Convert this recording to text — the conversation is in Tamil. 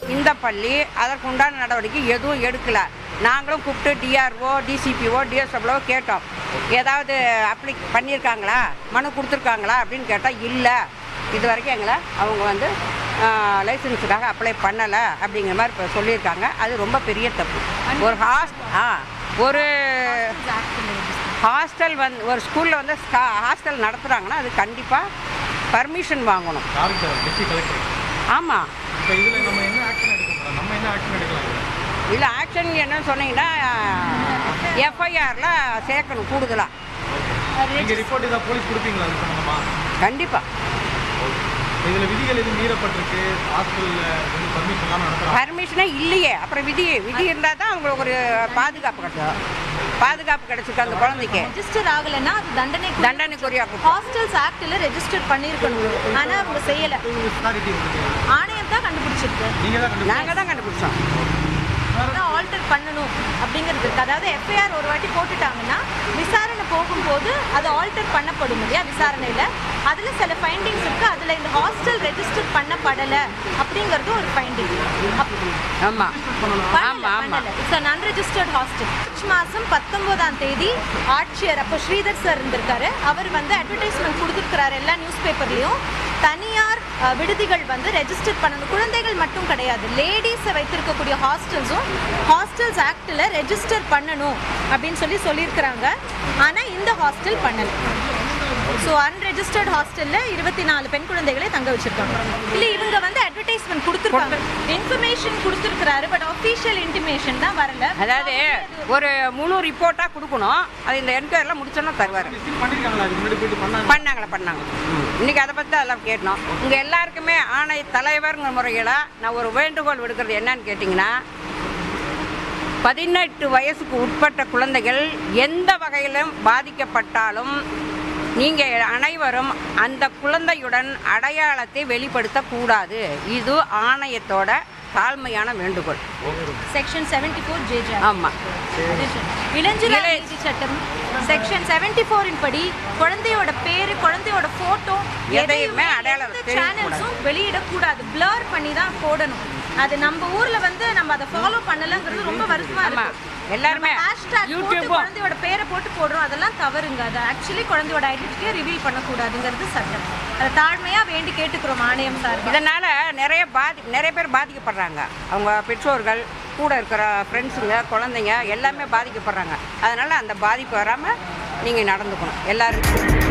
இந்த பள்ளி அதற்குண்டான நடவடிக்கை எதுவும் எடுக்கல நாங்களும் கூப்பிட்டு டிஆர்ஓ டிசிபிஓ டிஎஸ்டபிள்ஓ கேட்டோம் ஏதாவது அப்ளை பண்ணியிருக்காங்களா மனு கொடுத்துருக்காங்களா அப்படின்னு கேட்டால் இல்லை இது வரைக்கும் எங்களை அவங்க வந்து லைசன்ஸுக்காக அப்ளை பண்ணலை அப்படிங்கிற மாதிரி இப்போ சொல்லியிருக்காங்க அது ரொம்ப பெரிய தப்பு ஒரு ஹாஸ்ட் ஆ ஒரு ஹாஸ்டல் வந்து ஒரு ஸ்கூலில் வந்து ஹாஸ்டல் நடத்துகிறாங்கன்னா அது கண்டிப்பாக பர்மிஷன் வாங்கணும் யாருக்கு சார் டிஸ்ட்ரிக்ட் கலெக்டர் ஆமாம் இப்போ இதில் நம்ம என்ன ஆக்ஷன் எடுக்க போகிறோம் நம்ம என்ன ஆக்ஷன் எடுக்கலாம் இதுல? இல்லை ஆக்ஷன் என்னன்னு சொன்னீங்கன்னா எஃப்ஐஆரில் சேர்க்கணும் கூடுதலாக நீங்க ரிப்போர்ட் ஏதாவது போலீஸ் கொடுப்பீங்களா அது சம்மந்தமா கண்டிப்பாக இதில் விதிகள் எதுவும் மீறப்பட்டிருக்கு ஹாஸ்டலில் வந்து பர்மிஷன்லாம் நடத்துகிறாங்க பர்மிஷனே இல்லையே அப்புறம் விதி விதி இருந்தால் தான் அவங்களுக்கு ஒரு பாதுகாப்பு கிடைக்கும் பாதுகாப்பு கிடைச்சிருக்கு அந்த குழந்தைக்கு ரெஜிஸ்டர் ஆகலைன்னா அது தண்டனை தண்டனைக்குரிய குற்றம். ஹாஸ்டல்ஸ் ஆக்ட்ல ரெஜிஸ்டர் பண்ணியிருக்கணும் ஆனா அவங்க செய்யல அத்தாரிட்டி உங்களுக்கு ஆணையம் தான் கண்டுபிடிச்சிருக்கு நீங்கள் தான் கண்டு நாங்கள் தான் கண்டுபிடிச்சோம் ஆல்டர் பண்ணணும் அப்படிங்கிறது இருக்கு அதாவது எஃப்ஐஆர் ஒரு வாட்டி போட்டுட்டாங்கன்னா விசாரணை போகும்போது அது ஆல்டர் பண்ணப்படும் இல்லையா விசாரணையில அதுல சில ஃபைண்டிங்ஸ் இருக்கு அதுல இந்த ஹாஸ்டல் ரெஜிஸ்டர் பண்ணப்படல அப்படிங்கிறது ஒரு ஃபைண்டிங் ஆமாம் ஆமாம் ஆமாம் it's an unregistered hostel March மாதம் பத்தொம்போதாம் தேதி ஆட்சியர் அப்போ ஸ்ரீதர் சார் இருந்திருக்காரு அவர் வந்து அட்வர்டைஸ்மெண்ட் கொடுத்துருக்கிறாரு எல்லா நியூஸ் பேப்பர்லேயும் தனியார் அஹ், விடுதிகள் வந்து ரெஜிஸ்டர் பண்ணணும் குழந்தைகள் மட்டும் கிடையாது லேடிஸை வைத்திருக்கக்கூடிய ஹாஸ்டல்ஸும் ஹாஸ்டல்ஸ் ஆக்டில் ரெஜிஸ்டர் பண்ணணும் அப்படின்னு சொல்லி சொல்லியிருக்கிறாங்க ஆனால் இந்த ஹாஸ்டல் பண்ணலை ஸோ அன்ரெஜிஸ்டர்ட் ஹாஸ்டலில் இருபத்தி நாலு பெண் குழந்தைகளை தங்க வச்சிருக்காங்க இல்லை இவங்க வந்து அட்வர்டைஸ்மெண்ட் கொடுத்துருக்காங்க இன்ஃபர்மேஷன் கொடுத்துருக்காரு பட் அஃபீஷியல் இன்டிமேஷன் தான் வரல அதாவது ஒரு முழு ரிப்போர்ட்டாக கொடுக்கணும் அது இந்த என்கொயரியில் முடிச்சோன்னா தருவார் விசிட் பண்ணியிருக்காங்களா அதுக்கு முன்னாடி போயிட்டு பண்ணாங்க பண்ணாங்களே பண்ணாங்க இன்னைக்கு அதை பற்றி தான் எல்லாம் கேட்டோம் உங்கள் எல்லாருக்குமே ஆணை தலைவர்ங்கிற முறையில் நான் ஒரு வேண்டுகோள் விடுக்கிறது என்னன்னு கேட்டிங்கன்னா பதினெட்டு வயசுக்கு உட்பட்ட குழந்தைகள் எந்த வகையிலும் பாதிக்கப்பட்டாலும் நீங்கள் அனைவரும் அந்த குழந்தையுடன் அடையாளத்தை வெளிப்படுத்தக்கூடாது இது ஆணையத்தோட தாழ்மையான வேண்டுகோள் செக்ஷன் செவன்டி ஃபோர் ஜேஜா ஆமாம் இளஞ்சிறு இளை- நீதி சட்டம் செக்ஷன் செவன்டி ஃபோரின் படி குழந்தையோட பேரு குழந்தையோட போட்டோ எதையுமே அடையாளம் தெரியக்கூடாது. சேனல்ஸும் வெளியிடக்கூடாது பிளர் பண்ணி தான் போடணும் அது நம்ம ஊர்ல வந்து நம்ம அதை ஃபாலோ பண்ணலங்கிறது ரொம்ப வருத்தமா ஆமா. இருக்கு எல்லாருமே ஹேஷ்டாக் போட்டு யூடியூப்பும் குழந்தையோட பேரை போட்டு போடுறோம் அதெல்லாம் தவறுங்க அது ஆக்சுவலி குழந்தையோட ஐடென்டிட்டியை ரிவீல் பண்ணக்கூடாதுங்கிறது சட்டம் அதை தாழ்மையா வேண்டி கேட்டுக்கிறோம் ஆணையம் சார் இதனால் நிறைய பாதி நிறைய பேர் பாதிக்கப்படுறாங்க அவங்க பெற்றோர்கள் கூட இருக்கிற ஃப்ரெண்ட்ஸுங்க குழந்தைங்க எல்லாமே பாதிக்கப்படுறாங்க அதனால் அந்த பாதிப்பு வராமல் நீங்கள் நடந்துக்கணும் எல்லாரும்